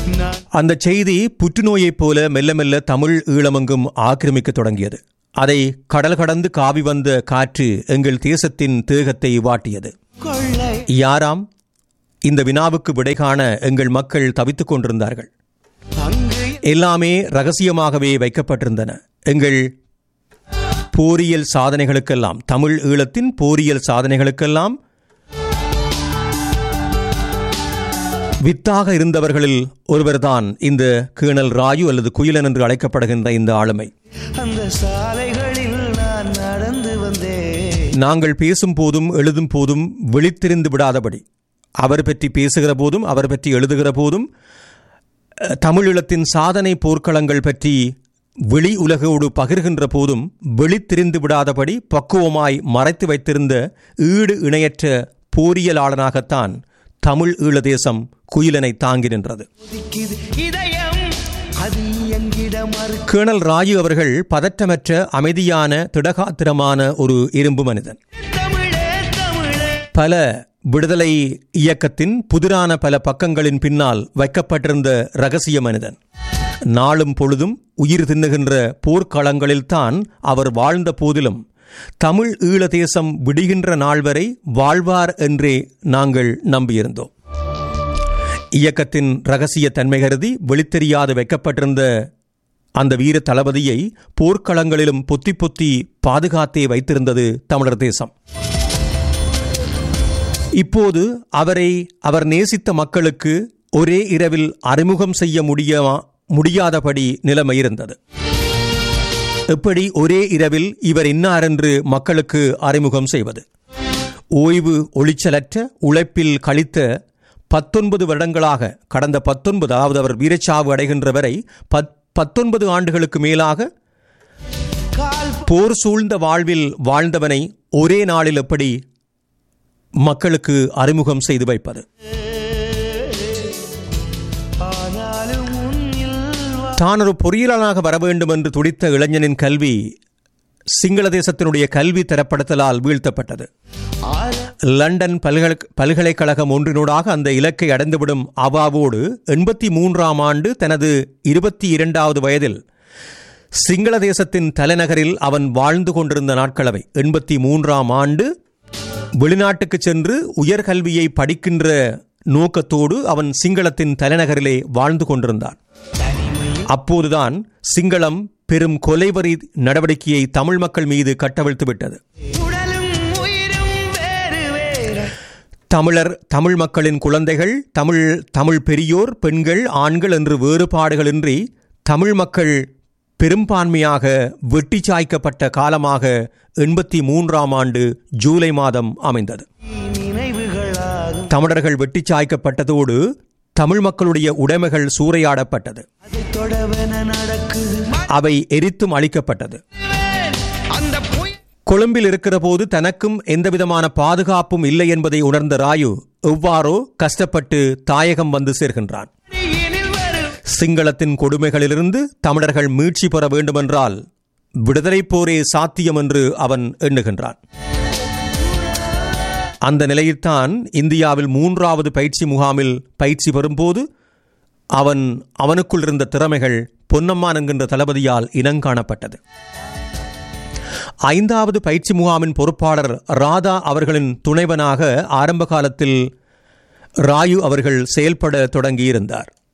நான் அந்த செய்தி புற்றுநோயைப் போல மெல்ல மெல்ல தமிழ் ஈழமெங்கும் ஆக்கிரமிக்கத் தொடங்கியது அதை கடல் கடந்து காவி வந்த காற்று எங்கள் தேசத்தின் தேகத்தை வாட்டியது கொள்ளை யாராம் இந்த வினாவுக்கு விடை காண எங்கள் மக்கள் தவித்துக் கொண்டிருந்தார்கள் அங்கு எல்லாமே ரகசியமாகவே வைக்கப்பட்டிருந்தன எங்கள் போரியல் சாதனைகளுக்கெல்லாம் தமிழ் ஈழத்தின் போரியல் சாதனைகளுக்கெல்லாம் வித்தாக இருந்தவர்களில் ஒருவர்தான் இந்த கேணல் ராயு அல்லது குயிலன் என்று அழைக்கப்படுகின்ற இந்த ஆளுமை அந்த சாலைகளில் நான் நடந்து வந்தேன் நாங்கள் பேசும் போதும் எழுதும் போதும் விழித்திருந்து விடாதபடி அவர் பற்றி பேசுகிற போதும் அவர் பற்றி எழுதுகிற போதும் அஹ், தமிழீழத்தின் சாதனை போர்க்களங்கள் பற்றி வெளி உலகோடு பகிர்கின்ற போதும் விழித்திருந்து விடாதபடி பக்குவமாய் மறைத்து வைத்திருந்த ஈடு இணையற்ற போரியலாளனாகத்தான் தமிழ் ஈழ தேசம் குயிலனை தாங்கி நின்றது கொதிக்குது இதயம் அது எங்கிட மறு கேணல் ராஜு அவர்கள் பதற்றமற்ற அமைதியான திடகாத்திரமான ஒரு இரும்பு மனிதன் தமிழே தமிழே பல விடுதலை இயக்கத்தின் புதிரான பல பக்கங்களின் பின்னால் வைக்கப்பட்டிருந்த ரகசிய மனிதன் நாளும் பொழுதும் உயிர் தின்னுகின்ற போர்க்களங்களில்தான் அவர் வாழ்ந்த போதிலும் தமிழ் ஈழ தேசம் விடுகின்ற நாள் வரை வாழ்வார் என்றே நாங்கள் நம்பியிருந்தோம் இயக்கத்தின் ரகசிய தன்மை கருதி வெளித்தெரியாது வைக்கப்பட்டிருந்த அந்த வீர தளபதியை போர்க்களங்களிலும் பொத்தி பொத்தி பாதுகாத்தே வைத்திருந்தது தமிழர் தேசம் இப்போது அவரை அவர் நேசித்த மக்களுக்கு ஒரே இரவில் அறிமுகம் செய்ய முடியமா முடியாதபடி நிலைமை இருந்தது எப்படி ஒரே இரவில் இவர் இன்னார் என்று மக்களுக்கு அறிமுகம் செய்வது ஓய்வு ஒளிச்சலற்ற உழைப்பில் கழித்த பத்தொன்பது வருடங்களாக கடந்த பத்தொன்பது அதாவது அவர் வீரச்சாவு அடைகின்ற வரை பத் பத்தொன்பது ஆண்டுகளுக்கு மேலாக கால் போர் சூழ்ந்த வாழ்வில் வாழ்ந்தவனை ஒரே நாளில் எப்படி மக்களுக்கு அறிமுகம் செய்து வைப்பது ஆனாலும் உன்னில் வா- தான் ஒரு பொறியியலாளராக வர வேண்டும் என்று துடித்த இளைஞனின் கல்வி சிங்கள தேசத்தினுடைய கல்வி தரப்படுத்தலால் வீழ்த்தப்பட்டது ஆனா- லண்டன் பல்கலை பல்கலைக்கழகம் ஒன்றினூடாக அந்த இலக்கை அடைந்துவிடும் அவாவோடு எண்பத்தி மூன்றாம் ஆண்டு தனது இருபத்தி இரண்டாவது வயதில் சிங்கள தேசத்தின் தலைநகரில் அவன் வாழ்ந்து கொண்டிருந்த நாட்களவை எண்பத்தி மூன்றாம் ஆண்டு வெளிநாட்டுக்கு சென்று உயர்கல்வியை படிக்கின்ற நோக்கத்தோடு அவன் சிங்களத்தின் தலைநகரிலே வாழ்ந்து கொண்டிருந்தான் அப்போதுதான் சிங்களம் பெரும் கொலைவரி நடவடிக்கையை தமிழ் மக்கள் மீது கட்டவிழ்த்து விட்டது உடலும் உயிரும் வேறு வேறு தமிழர் தமிழ் மக்களின் குழந்தைகள் தமிழ் தமிழ் பெரியோர் பெண்கள் ஆண்கள் என்று வேறுபாடுகளின்றி தமிழ் மக்கள் பெரும்பான்மையாக வெட்டி சாய்க்கப்பட்ட காலமாக எண்பத்தி மூன்றாம் ஆண்டு ஜூலை மாதம் அமைந்தது நினைவுகளாகும் தமிழர்கள் வெட்டி சாய்க்கப்பட்டதோடு தமிழ் மக்களுடைய உடைமைகள் சூறையாடப்பட்டது அதை தொடவென நடக்குது அவை எரித்தும் அளிக்கப்பட்டது அந்த பொய் கொழும்பில் இருக்கிற போது தனக்கும் எந்தவிதமான பாதுகாப்பும் இல்லை என்பதை உணர்ந்த ராயு எவ்வாறோ கஷ்டப்பட்டு தாயகம் வந்து சேர்கின்றான் எனில் வரும் சிங்களத்தின் கொடுமைகளிலிருந்து தமிழர்கள் மீட்சி பெற வேண்டுமென்றால் விடுதலை போரே சாத்தியம் என்று அவன் எண்ணுகின்றான் அந்த நிலையில்தான் இந்தியாவில் மூன்றாவது பயிற்சி முகாமில் பயிற்சி பெறும்போது அவன் அவனுக்குள் இருந்த திறமைகள் பொன்னம்மான் என்கின்ற தளபதியால் இனங்காணப்பட்டது ஐந்தாவது பயிற்சி முகாமின் பொறுப்பாளர் ராதா அவர்களின் துணைவனாக ஆரம்ப காலத்தில் ராயு அவர்கள் செயல்பட தொடங்கியிருந்தார்